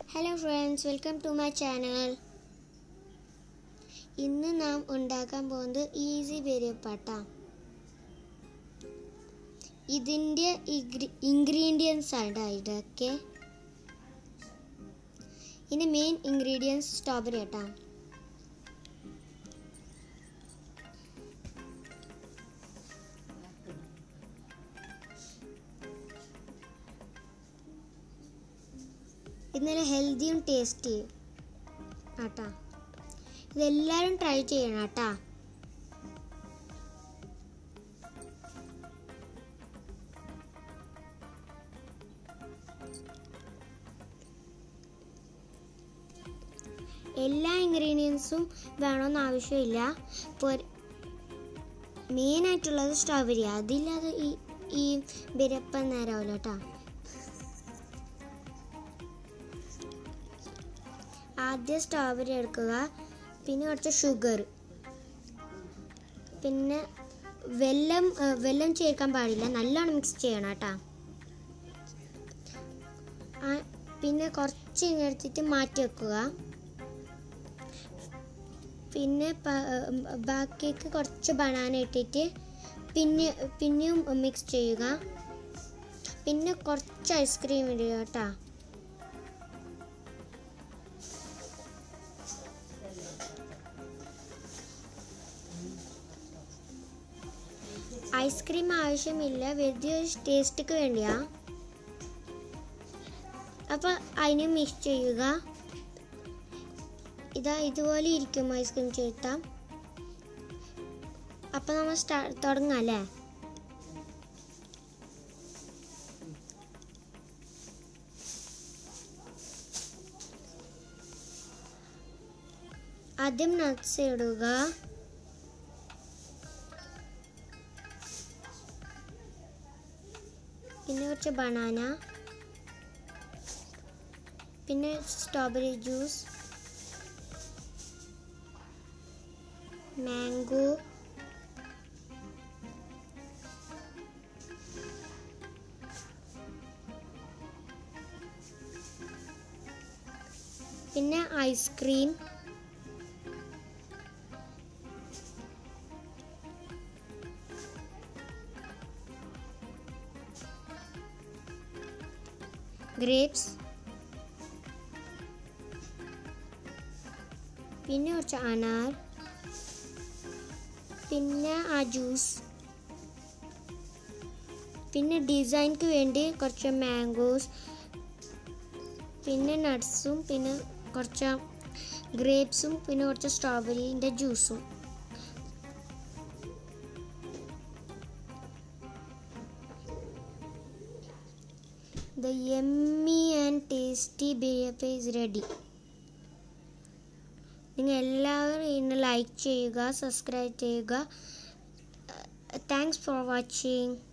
Hello friends welcome to my channel ഇന്ന് നാം ഉണ്ടാക്കാൻ പോകുന്നത് ഈസി ബെരിയപ്പാട്ട ഇതിൻ്റെ ഇൻഗ്രീഡിയൻസ് ആണ് ഇതൊക്കെ ഇതിൻ്റെ മെയിൻ ഇൻഗ്രീഡിയൻസ് സ്ട്രോബെറി ആട്ടാ ഇത് നല്ല ഹെൽത്തിയും ടേസ്റ്റിയും ആട്ടാ ഇതെല്ലാവരും ട്രൈ ചെയ്യണം ആട്ടാ എല്ലാ ഇൻഗ്രീഡിയൻസും വേണമെന്ന് ആവശ്യമില്ല ഇപ്പോൾ മെയിനായിട്ടുള്ളത് സ്ട്രോബെറി അതില്ലാതെ ഈ ഈ ബിരപ്പം നേരാവില്ല കേട്ടോ ആദ്യം സ്ട്രോബെറി എടുക്കുക പിന്നെ കുറച്ച് ഷുഗർ പിന്നെ വെല്ലം ഏ, വെല്ലം ചേർക്കാൻ പാടില്ല നല്ലോണം മിക്സ് ചെയ്യണം കേട്ടോ ആ, പിന്നെ കുറച്ച് ഇങ്ങനെ എടുത്തിട്ട് മാറ്റി വെക്കുക പിന്നെ പ- ഏ, ബാക്കിയൊക്കെ കുറച്ച് ബനാന ഇട്ടിട്ട് പിന്നെ പിന്നെയും മിക്സ് ചെയ്യുക പിന്നെ കുറച്ച് ഐസ്ക്രീം ഇടുക കേട്ടോ ഐസ്ക്രീം ആവശ്യമില്ല വെറുതെ ഒരു ടേസ്റ്റിക്ക് വേണ്ടിയാ അപ്പോൾ അതിന് മിക്സ് ചെയ്യുക ഇതാ ഇതുപോലെ ഇരിക്കും ഐസ്ക്രീം ചേർത്താം അപ്പോൾ നമ്മൾ സ്റ്റാ തുടങ്ങാം അല്ലേ ആദ്യം നട്ട്സ് ഇടുക പിന്നെ കുറച്ച് ബനാന പിന്നെ സ്ട്രോബെറി ജ്യൂസ് മാംഗോ പിന്നെ ഐസ്ക്രീം ഗ്രേപ്സ് പിന്നെ കുറച്ച് അനാർ പിന്നെ ആ ജ്യൂസ് പിന്നെ ഡിസൈൻക്ക് വേണ്ടി കുറച്ച് മാംഗോസ് പിന്നെ നട്ട്സും പിന്നെ കുറച്ച് ഗ്രേപ്സും പിന്നെ കുറച്ച് സ്ട്രോബെറീൻ്റെ ജ്യൂസും The yummy and tasty biryani is ready. നിങ്ങൾ എല്ലാവരും ഇതിന് ലൈക്ക് ചെയ്യുക സബ്സ്ക്രൈബ് ചെയ്യുക താങ്ക്സ് ഫോർ വാച്ചിങ്